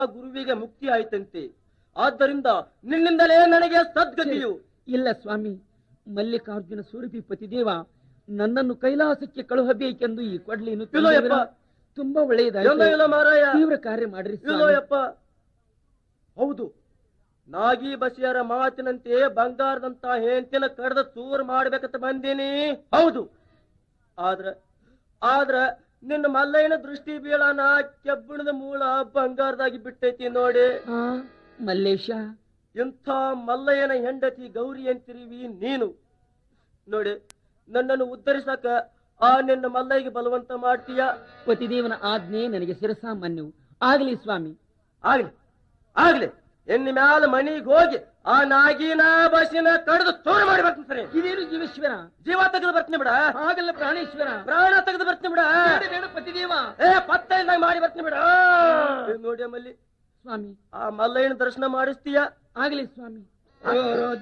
ಗುರುವಿಗೆ ಮುಕ್ತಿ ಆಯ್ತಂತೆ ಆದ್ದರಿಂದ ನಿನ್ನಿಂದಲೇ ನನಗೆ ಸದ್ಗತಿಯು ಇಲ್ಲ ಸ್ವಾಮಿ ಮಲ್ಲಿಕಾರ್ಜುನ ಸುರಭಿ ಪತಿದೇವ ನನ್ನನ್ನು ಕೈಲಾಸಕ್ಕೆ ಕಳುಹಬೇಕೆಂದು ಈ ಕೊಡ್ಲಿಯನ್ನು ಇಲ್ಲೋ ಯಪ್ಪ. ತುಂಬಾ ಇಲ್ಲ ಒಳ್ಳೆಯದಾಯ್ತು ಇಲ್ಲ ಮಾರಾಯ ತೀವ್ರ ಕಾರ್ಯ ಮಾಡ್ರಿ ಇಲ್ಲೋ ಸ್ವಾಮಿ. ಯಪ್ಪ ಹೌದು ನಾಗಿ ಬಸಿಯರ ಮಾತಿನಂತೆ ಬಂಗಾರದಂತ ಹೆಂತಿನ ಕಡ್ದ ಚೂರ್ ಮಾಡ್ಬೇಕಂತ ಬಂದೀನಿ ಹೌದು ಆದ್ರ ಆದ್ರ ನಿನ್ನ ಮಲ್ಲಯ್ಯನ ದೃಷ್ಟಿ ಬೀಳನ ಕೆಬ್ಬಣದ ಮೂಳ ಬಂಗಾರದಾಗಿ ಬಿಟ್ಟೈತಿ ನೋಡಿ ಆ, ಮಲ್ಲೇಶ ಇಂಥ ಮಲ್ಲಯ್ಯನ ಹೆಂಡತಿ ಗೌರಿ ಅಂತಿರುವಿ ನೀನು ನೋಡಿ ನನ್ನನ್ನು ಉದ್ಧರಿಸಕ ಆ ನಿನ್ನ ಮಲ್ಲಯ್ಯಗೆ ಬಲವಂತ ಮಾಡ್ತೀಯ ಪತಿದೇವನ ಆಜ್ಞೆ ನನಗೆ ಶಿರಸಾಮಾನ್ಯವು ಆಗಲಿ ಸ್ವಾಮಿ ಆಗ್ಲಿ ಆಗ್ಲಿ ಎನ್ನ ಮ್ಯಾಲ ಮನಿಗ್ ಹೋಗಿ ಆ ನಾಗಿನ ಬಸಿನ ಕಡ್ದು ಚೂರು ಮಾಡಿ ಬರ್ತೀನಿ ಸರಿ ಇದೇನು ಜೀವೇಶ್ವರ ಜೀವ ತೆಗೆದು ಬರ್ತೀನಿ ಬಿಡ ಆಗಲ್ಲ ಪ್ರಾಣೇಶ್ವರ ಪ್ರಾಣ ತೆಗೆದು ಬರ್ತೀನಿ ಬಿಡ ಬೇಡ, ಬೇಡ ಪತಿದೇವ ಏ ಪತ್ತೈದಾಗ ಮಾಡಿ ಬರ್ತೀನಿ ಬಿಡ ಏ, ನೋಡಿ ಮಲ್ಲಿ ಸ್ವಾಮಿ ಆ ಮಲ್ಲಯ್ಯನ ದರ್ಶನ ಮಾಡಿಸ್ತೀಯ ಆಗಲಿ ಸ್ವಾಮಿ